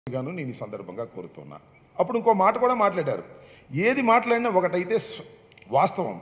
గాను నేను ఈ సందర్భంగా కోరుతున్నా అప్పుడు ఇంకో మాట కూడా మాట్లాడారు ఏది మాట్లాడినా ఒకటైతే స్వ- వాస్తవం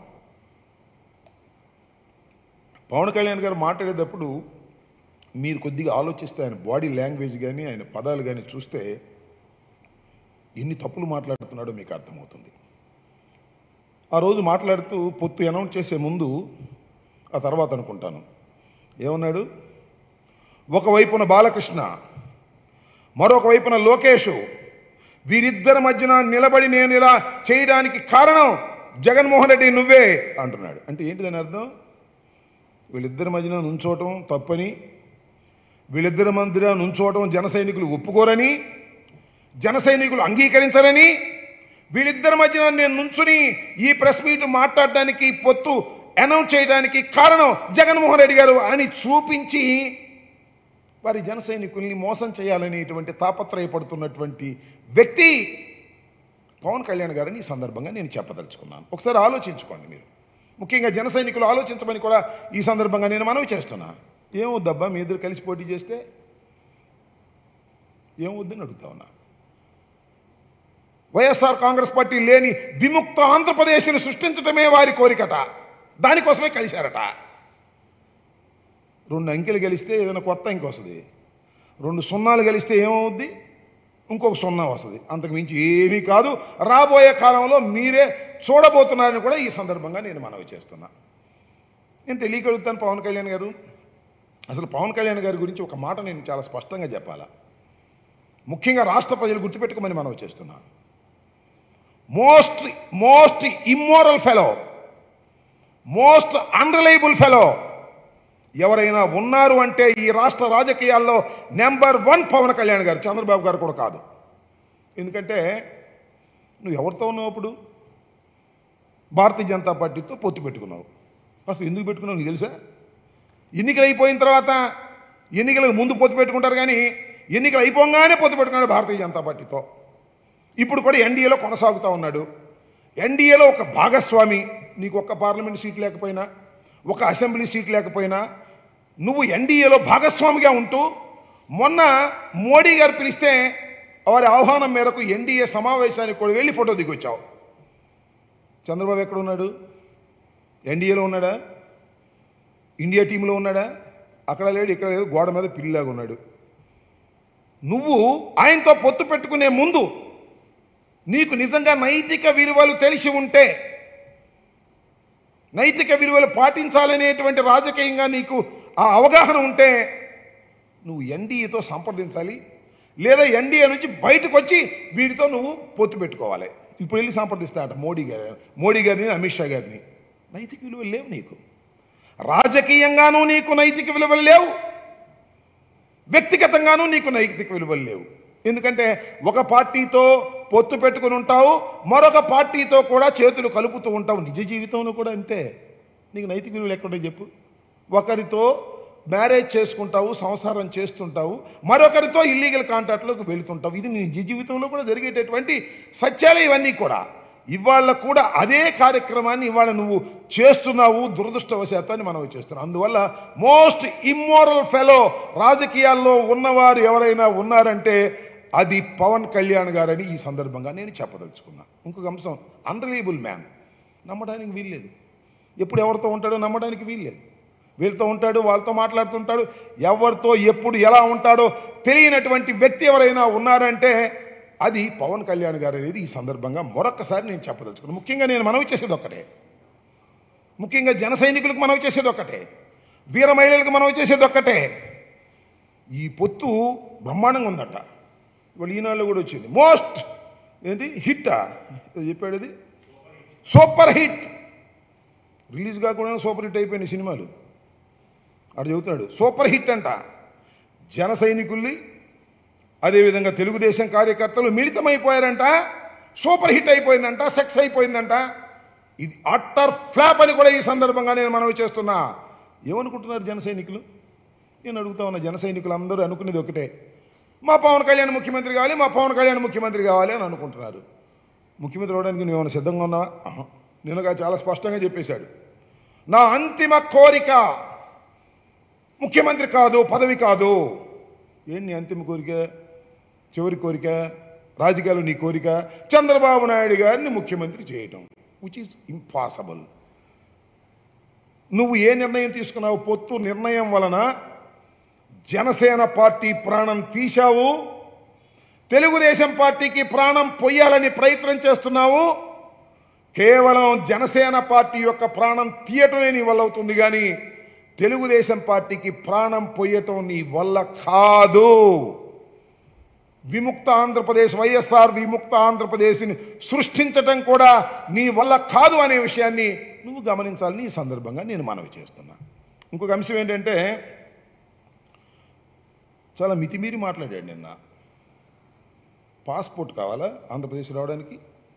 పవన్ కళ్యాణ్ గారు మాట్లాడేటప్పుడు మీరు కొద్దిగా ఆలోచిస్తే ఆయన బాడీ లాంగ్వేజ్ కానీ ఆయన పదాలు కానీ చూస్తే ఎన్ని తప్పులు మాట్లాడుతున్నాడో మీకు అర్థమవుతుంది ఆ రోజు మాట్లాడుతూ పొత్తు అనౌన్స్ చేసే ముందు ఆ తర్వాత అనుకుంటాను ఏమన్నాడు ఒకవైపున బాలకృష్ణ మరొక వైపున లోకేష్ వీరిద్దరి మధ్యన నిలబడి నేను ఇలా చేయడానికి కారణం జగన్మోహన్ రెడ్డి నువ్వే అంటున్నాడు అంటే ఏంటి దాని అర్థం వీళ్ళిద్దరి మధ్యన నుంచోవటం తప్పని వీళ్ళిద్దరి మధ్యన నుంచోవటం జన సైనికులు ఒప్పుకోరని జన సైనికులు అంగీకరించరని వీళ్ళిద్దరి మధ్యన నేను నుంచుని ఈ ప్రెస్ మీట్ మాట్లాడడానికి పొత్తు అనౌన్స్ చేయడానికి కారణం జగన్మోహన్ రెడ్డి గారు అని చూపించి వారి జన సైనికుల్ని మోసం చేయాలనేటువంటి తాపత్రయపడుతున్నటువంటి వ్యక్తి పవన్ కళ్యాణ్ గారని ఈ సందర్భంగా నేను చెప్పదలుచుకున్నాను ఒకసారి ఆలోచించుకోండి మీరు ముఖ్యంగా జన సైనికులు ఆలోచించమని కూడా ఈ సందర్భంగా నేను మనవి చేస్తున్నా ఏమవుద్దబ్బా మీ ఇద్దరు కలిసి పోటీ చేస్తే ఏమవుద్దని అడుగుతా ఉన్నా వైఎస్ఆర్ కాంగ్రెస్ పార్టీ లేని విముక్త ఆంధ్రప్రదేశ్ని సృష్టించటమే వారి కోరికట దానికోసమే కలిశారట రెండు అంకెలు గెలిస్తే ఏదైనా కొత్త అంకె వస్తుంది రెండు సున్నాలు గెలిస్తే ఏమవుద్ది ఇంకొక సున్నా వస్తుంది అంతకు మించి ఏమీ కాదు రాబోయే కాలంలో మీరే చూడబోతున్నారని కూడా ఈ సందర్భంగా నేను మనవి చేస్తున్నా నేను తెలియగలుగుతాను పవన్ కళ్యాణ్ గారు అసలు పవన్ కళ్యాణ్ గారి గురించి ఒక మాట నేను చాలా స్పష్టంగా చెప్పాలా ముఖ్యంగా రాష్ట్ర ప్రజలు గుర్తుపెట్టుకోమని మనవి చేస్తున్నా most most immoral fellow most unreliable fellow ఎవరైనా ఉన్నారు అంటే ఈ రాష్ట్ర రాజకీయాల్లో నెంబర్ వన్ పవన్ కళ్యాణ్ గారు చంద్రబాబు గారు కూడా కాదు ఎందుకంటే నువ్వు ఎవరితో ఉన్నావు అప్పుడు భారతీయ జనతా పార్టీతో పొత్తు పెట్టుకున్నావు అసలు ఎందుకు పెట్టుకున్నావు నీకు తెలుసా ఎన్నికలు అయిపోయిన తర్వాత ఎన్నికలకు ముందు పొత్తు పెట్టుకుంటారు కానీ ఎన్నికలు అయిపోగానే పొత్తు పెట్టుకున్నాడు భారతీయ జనతా పార్టీతో ఇప్పుడు కూడా ఎన్డీఏలో కొనసాగుతూ ఉన్నాడు ఎన్డీఏలో ఒక భాగస్వామి నీకు ఒక్క పార్లమెంట్ సీట్ లేకపోయినా ఒక అసెంబ్లీ సీట్ లేకపోయినా నువ్వు ఎన్డీఏలో భాగస్వామిగా ఉంటూ మొన్న మోడీ గారు పిలిస్తే వారి ఆహ్వానం మేరకు ఎన్డీఏ సమావేశానికి కూడా వెళ్ళి ఫోటో దిగొచ్చావు చంద్రబాబు ఎక్కడ ఉన్నాడు ఎన్డీఏలో ఉన్నాడా ఇండియా టీంలో ఉన్నాడా అక్కడ లేడు ఇక్కడ లేదు గోడ మీద పిల్లిలాగా ఉన్నాడు నువ్వు ఆయనతో పొత్తు పెట్టుకునే ముందు నీకు నిజంగా నైతిక విలువలు తెలిసి ఉంటే నైతిక విలువలు పాటించాలనేటువంటి రాజకీయంగా నీకు ఆ అవగాహన ఉంటే నువ్వు ఎన్డీఏతో సంప్రదించాలి లేదా ఎన్డీఏ నుంచి బయటకు వచ్చి వీటితో నువ్వు పొత్తు పెట్టుకోవాలి ఇప్పుడు వెళ్ళి సంప్రదిస్తాడట మోడీ గారు మోడీ గారిని అమిత్ షా గారిని నైతిక విలువలు లేవు నీకు రాజకీయంగానూ నీకు నైతిక విలువలు లేవు వ్యక్తిగతంగానూ నీకు నైతిక విలువలు లేవు ఎందుకంటే ఒక పార్టీతో పొత్తు పెట్టుకుని ఉంటావు మరొక పార్టీతో కూడా చేతులు కలుపుతూ ఉంటావు నిజ జీవితంలో కూడా అంతే నీకు నైతిక విలువలు ఎక్కడుంటాయి చెప్పు ఒకరితో మ్యారేజ్ చేసుకుంటావు సంసారం చేస్తుంటావు మరొకరితో ఇల్లీగల్ కాంట్రాక్ట్లోకి వెళుతుంటావు ఇది నీ నిజ జీవితంలో కూడా జరిగేటటువంటి సత్యాలే ఇవన్నీ కూడా ఇవాళ కూడా అదే కార్యక్రమాన్ని ఇవాళ నువ్వు చేస్తున్నావు దురదృష్టవశాత్తు అని మనం చేస్తున్నాం అందువల్ల మోస్ట్ ఇమ్మోరల్ ఫెలో రాజకీయాల్లో ఉన్నవారు ఎవరైనా ఉన్నారంటే అది పవన్ కళ్యాణ్ గారని ఈ సందర్భంగా నేను చెప్పదలుచుకున్నా ఇంకొక అంశం అన్రిలయబుల్ మ్యాన్ నమ్మడానికి వీల్లేదు ఎప్పుడు ఎవరితో ఉంటాడో నమ్మడానికి వీల్లేదు వీళ్ళతో ఉంటాడు వాళ్ళతో మాట్లాడుతుంటాడు ఎవరితో ఎప్పుడు ఎలా ఉంటాడో తెలియనటువంటి వ్యక్తి ఎవరైనా ఉన్నారంటే అది పవన్ కళ్యాణ్ గారు అనేది ఈ సందర్భంగా మరొక్కసారి నేను చెప్పదలుచుకున్నాను ముఖ్యంగా నేను మనవి చేసేది ఒక్కటే ముఖ్యంగా జన సైనికులకు మనవి చేసేది ఒక్కటే వీర మహిళలకు మనవి చేసేది ఒక్కటే ఈ పొత్తు బ్రహ్మాండంగా ఉందట ఇవాళ ఈనాడులో కూడా వచ్చింది మోస్ట్ ఏంటి హిట్టా ఏదో చెప్పాడు ఇది సూపర్ హిట్ రిలీజ్ కాకుండా సూపర్ హిట్ అయిపోయిన సినిమాలు అక్కడ చెబుతున్నాడు సూపర్ హిట్ అంట జన సైనికుల్ని అదేవిధంగా తెలుగుదేశం కార్యకర్తలు మిళితమైపోయారంట సూపర్ హిట్ అయిపోయిందంట సెక్స్ అయిపోయిందంట ఇది అట్టర్ ఫ్లాప్ అని కూడా ఈ సందర్భంగా నేను మనవి చేస్తున్నా ఏమనుకుంటున్నారు జన సైనికులు నేను అడుగుతా ఉన్న జన సైనికులు అందరూ అనుకునేది ఒకటే మా పవన్ కళ్యాణ్ ముఖ్యమంత్రి కావాలి మా పవన్ కళ్యాణ్ ముఖ్యమంత్రి కావాలి అని అనుకుంటున్నారు ముఖ్యమంత్రి అవడానికి నువ్వు ఏమైనా సిద్ధంగా ఉన్నావా ఆహా. నేనుగా చాలా స్పష్టంగా చెప్పేశాడు నా అంతిమ కోరిక ముఖ్యమంత్రి కాదు పదవి కాదు ఏంటి నీ అంతిమ కోరిక చివరి కోరిక రాజకీయాలు నీ కోరిక చంద్రబాబు నాయుడు గారిని ముఖ్యమంత్రి చేయటం విచ్ ఈజ్ ఇంపాసిబుల్ నువ్వు ఏ నిర్ణయం తీసుకున్నావు పొత్తు నిర్ణయం వలన జనసేన పార్టీ ప్రాణం తీశావు తెలుగుదేశం పార్టీకి ప్రాణం పొయ్యాలని ప్రయత్నం చేస్తున్నావు కేవలం జనసేన పార్టీ యొక్క ప్రాణం తీయటమే నీ వల్ల అవుతుంది కానీ తెలుగుదేశం పార్టీకి ప్రాణం పొయ్యటం నీ వల్ల కాదు విముక్త ఆంధ్రప్రదేశ్ వైఎస్ఆర్ విముక్త ఆంధ్రప్రదేశ్ని సృష్టించటం కూడా నీ వల్ల కాదు అనే విషయాన్ని నువ్వు గమనించాలని ఈ సందర్భంగా నేను మనవి చేస్తున్నా ఇంకొక అంశం ఏంటంటే చాలా మితిమీరి మాట్లాడాడు నిన్న పాస్పోర్ట్ కావాలా ఆంధ్రప్రదేశ్ రావడానికి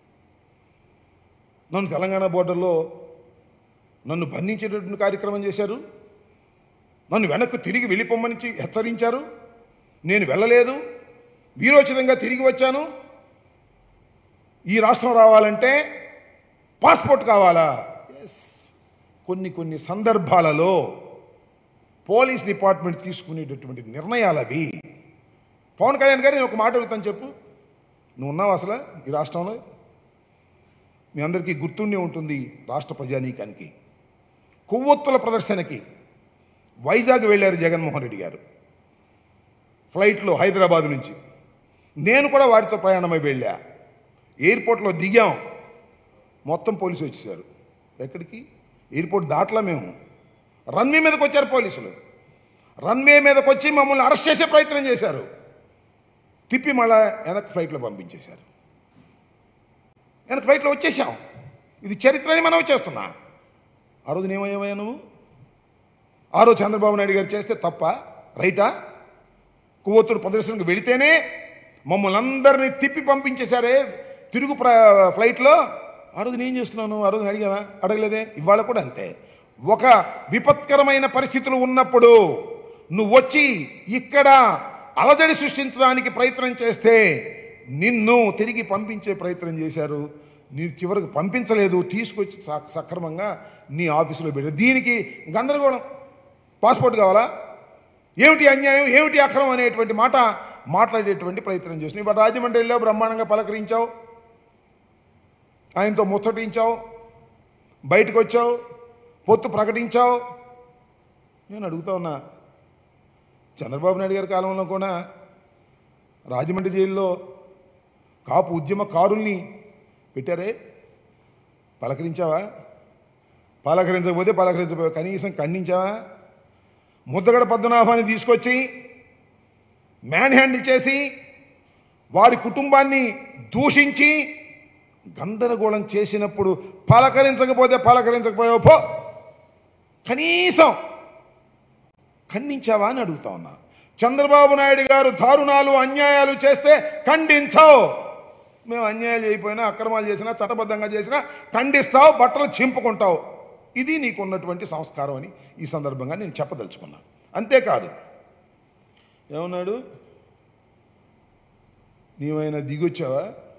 నన్ను తెలంగాణ బోర్డర్లో నన్ను బంధించేటటువంటి కార్యక్రమం చేశారు నన్ను వెనక్కు తిరిగి వెళ్ళిపోమ్మని చి- హెచ్చరించారు నేను వెళ్ళలేదు వీరోచితంగా తిరిగి వచ్చాను ఈ రాష్ట్రం రావాలంటే పాస్పోర్ట్ కావాలా ఎస్ కొన్ని కొన్ని సందర్భాలలో పోలీస్ డిపార్ట్మెంట్ తీసుకునేటటువంటి నిర్ణయాలు అవి పవన్ కళ్యాణ్ గారు నేను ఒక మాట అడుగుతాను చెప్పు నువ్వు ఉన్నావు అసలు ఈ రాష్ట్రంలో మీ అందరికీ గుర్తుండే ఉంటుంది రాష్ట్ర ప్రజానీకానికి కొవ్వొత్తుల ప్రదర్శనకి వైజాగ్ వెళ్ళారు జగన్మోహన్ రెడ్డి గారు ఫ్లైట్లో హైదరాబాద్ నుంచి నేను కూడా వారితో ప్రయాణమై వెళ్ళా ఎయిర్పోర్ట్లో దిగాం మొత్తం పోలీసు వచ్చేసారు ఎక్కడికి ఎయిర్పోర్ట్ దాటలా మేము రన్వే మీదకి వచ్చారు పోలీసులు రన్వే మీదకి వచ్చి మమ్మల్ని అరెస్ట్ చేసే ప్రయత్నం చేశారు తిప్పి మళ్ళా వెనక్కి ఫ్లైట్లో పంపించేశారు వెనక్కి ఫ్లైట్లో వచ్చేసాం ఇది చరిత్రని మనం చేస్తున్నా ఆ రోజు ఏమయ్యావయ్యా నువ్వు ఆ రోజు చంద్రబాబు నాయుడు గారు చేస్తే తప్ప రైటా కొవ్వొత్తుడు ప్రదర్శనకు వెళితేనే మమ్మల్ని అందరినీ తిప్పి పంపించేశారే తిరుగు ప్ర ఫ్లైట్లో ఆ రోజు నేను చేస్తున్నాను ఆ రోజు అడిగావా అడగలేదే ఇవాళ కూడా అంతే ఒక విపత్కరమైన పరిస్థితులు ఉన్నప్పుడు నువ్వు వచ్చి ఇక్కడ అలజడి సృష్టించడానికి ప్రయత్నం చేస్తే నిన్ను తిరిగి పంపించే ప్రయత్నం చేశారు నీ చివరికి పంపించలేదు తీసుకొచ్చి స- సక్రమంగా నీ ఆఫీసులో పెట్టారు దీనికి గందరగోళం పాస్పోర్ట్ కావాలా ఏమిటి అన్యాయం ఏమిటి అక్రమం అనేటువంటి మాట మాట్లాడేటువంటి ప్రయత్నం చేసినావు ఇప్పుడు రాజమండ్రి వెళ్ళావు బ్రహ్మాండంగా పలకరించావు ఆయనతో ముచ్చటించావు బయటకు వచ్చావు పొత్తు ప్రకటించావు నేను అడుగుతా ఉన్నా చంద్రబాబు నాయుడు గారి కాలంలో కూడా రాజమండ్రి జైల్లో కాపు ఉద్యమకారుల్ని పెట్టారే పలకరించావా పలకరించకపోతే పలకరించకపోతే కనీసం ఖండించావా ముద్దగడ పద్మనాభాన్ని తీసుకొచ్చి మ్యాన్ హ్యాండిల్ చేసి వారి కుటుంబాన్ని దూషించి గందరగోళం చేసినప్పుడు పలకరించకపోతే పలకరించకపోయావు పో కనీసం ఖండించావా అని అడుగుతా ఉన్నా చంద్రబాబు నాయుడు గారు దారుణాలు అన్యాయాలు చేస్తే ఖండించవు మేము అన్యాయాలు చేయకపోయినా అక్రమాలు చేసినా చట్టబద్ధంగా చేసినా ఖండిస్తావు బట్టలు చింపుకుంటావు ఇది నీకున్నటువంటి సంస్కారం అని ఈ సందర్భంగా నేను చెప్పదలుచుకున్నా అంతేకాదు ఏమన్నాడు నీవైనా దిగొచ్చావా